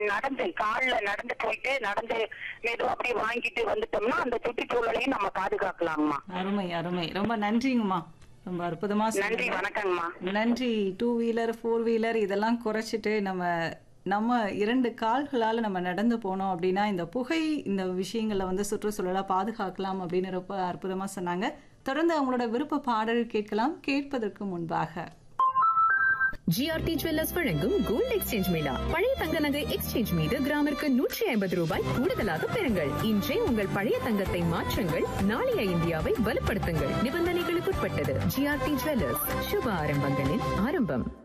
நடந்து கால்ல நடந்து போயிட்டு நடந்து மெதுவா அப்படியே வாங்கிட்டு வந்துட்டோம்னா அந்த சுற்றுச்சூழலையும் நம்ம பாதுகாக்கலாங்கம்மா அருமை அருமை ரொம்ப நன்றிங்கம்மா ரொம்ப அற்புதமா நன்றி சொன்னீங்க. வணக்கங்கம்மா நன்றி டூ வீலர் ஃபோர் வீலர் இதெல்லாம் குறைச்சிட்டு நம்ம நம்ம இரண்டு கால்களால் நம்ம நடந்து போனோம் அப்படின்னா இந்த புகை இந்த விஷயங்களை வந்து சுற்றுச்சூழலை பாதுகாக்கலாம் அப்படின்னு ரொம்ப அற்புதமாக சொன்னாங்க தொடர்ந்து அவங்களோட விருப்ப பாடல் கேட்கலாம் கேட்பதற்கு முன்பாக ஜிஆர்டி ஜுவல்லர்ஸ் வழங்கும் கோல்ட் எக்ஸ்சேஞ்ச் மேளா பழைய தங்க நகை எக்ஸ்சேஞ்ச் மீது கிராமிற்கு நூற்றி ஐம்பது ரூபாய் கூடுதலாக பெறுங்கள் இன்றே உங்கள் பழைய தங்கத்தை மாற்றுங்கள் நாளைய இந்தியாவை வலுப்படுத்துங்கள் நிபந்தனைகளுக்குட்பட்டது ஜிஆர்டி ஜுவல்லர்ஸ் சுப ஆரம்பங்களின் ஆரம்பம்